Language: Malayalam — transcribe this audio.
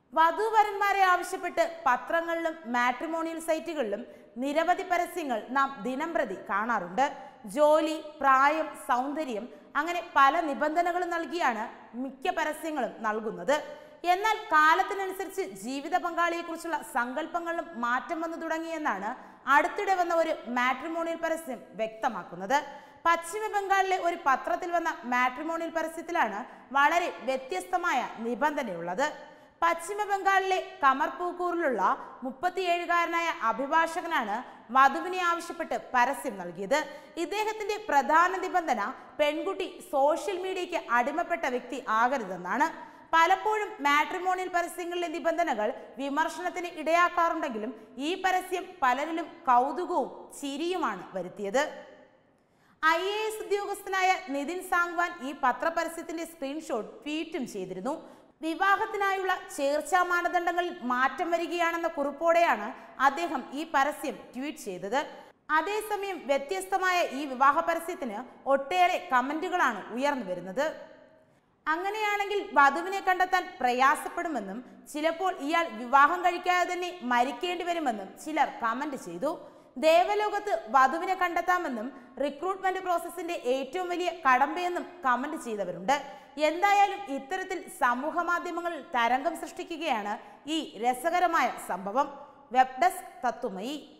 വധൂവരന്മാരെ ആവശ്യപ്പെട്ട് പത്രങ്ങളിലും മാട്രിമോണിയൽ സൈറ്റുകളിലും നിരവധി പരസ്യങ്ങൾ നാം ദിനംപ്രതി കാണാറുണ്ട് ജോലി പ്രായം സൗന്ദര്യം അങ്ങനെ പല നിബന്ധനകളും നൽകിയാണ് മിക്ക പരസ്യങ്ങളും നൽകുന്നത് എന്നാൽ കാലത്തിനനുസരിച്ച് ജീവിത പങ്കാളിയെക്കുറിച്ചുള്ള സങ്കല്പങ്ങളിലും മാറ്റം വന്നു തുടങ്ങിയെന്നാണ് അടുത്തിടെ വന്ന ഒരു മാട്രിമോണിയൽ പരസ്യം വ്യക്തമാക്കുന്നത് പശ്ചിമ ബംഗാളിലെ ഒരു പത്രത്തിൽ വന്ന മാട്രിമോണിയൽ പരസ്യത്തിലാണ് വളരെ വ്യത്യസ്തമായ നിബന്ധനയുള്ളത് പശ്ചിമ ബംഗാളിലെ കമർപൂക്കൂറിലുള്ള മുപ്പത്തിയേഴുകാരനായ അഭിഭാഷകനാണ് വധുവിനെ ആവശ്യപ്പെട്ട് പരസ്യം നൽകിയത് ഇദ്ദേഹത്തിന്റെ പ്രധാന നിബന്ധന പെൺകുട്ടി സോഷ്യൽ മീഡിയയ്ക്ക് അടിമപ്പെട്ട വ്യക്തി ആകരുതെന്നാണ് പലപ്പോഴും മാട്രിമോണിയൽ പരസ്യങ്ങളിലെ നിബന്ധനകൾ വിമർശനത്തിന് ഇടയാക്കാറുണ്ടെങ്കിലും ഈ പരസ്യം പലരിലും കൗതുകവും ചിരിയുമാണ് വരുത്തിയത് ഐ എ എസ് ഉദ്യോഗസ്ഥനായ നിതിൻ സാങ്വാൻ ഈ പത്രപരസ്യത്തിന്റെ സ്ക്രീൻഷോട്ട് ട്വീറ്റും ചെയ്തിരുന്നു വിവാഹത്തിനായുള്ള ചേർച്ചാ മാനദണ്ഡങ്ങളിൽ മാറ്റം വരികയാണെന്ന കുറിപ്പോടെയാണ് അദ്ദേഹം ഈ പരസ്യം ട്വീറ്റ് ചെയ്തത് അതേസമയം വ്യത്യസ്തമായ ഈ വിവാഹ പരസ്യത്തിന് ഒട്ടേറെ കമന്റുകളാണ് ഉയർന്നു വരുന്നത് അങ്ങനെയാണെങ്കിൽ വധുവിനെ കണ്ടെത്താൻ പ്രയാസപ്പെടുമെന്നും ചിലപ്പോൾ ഇയാൾ വിവാഹം കഴിക്കാതെ തന്നെ മരിക്കേണ്ടി വരുമെന്നും ചിലർ കമന്റ് ചെയ്തു ദേവലോകത്ത് വധുവിനെ കണ്ടെത്താമെന്നും റിക്രൂട്ട്മെന്റ് പ്രോസസ്സിന്റെ ഏറ്റവും വലിയ കടമ്പയെന്നും കമന്റ് ചെയ്തവരുണ്ട് എന്തായാലും ഇത്തരത്തിൽ സമൂഹ മാധ്യമങ്ങളിൽ തരംഗം സൃഷ്ടിക്കുകയാണ് ഈ രസകരമായ സംഭവം വെബ് ഡെസ്ക് തത്തുമയി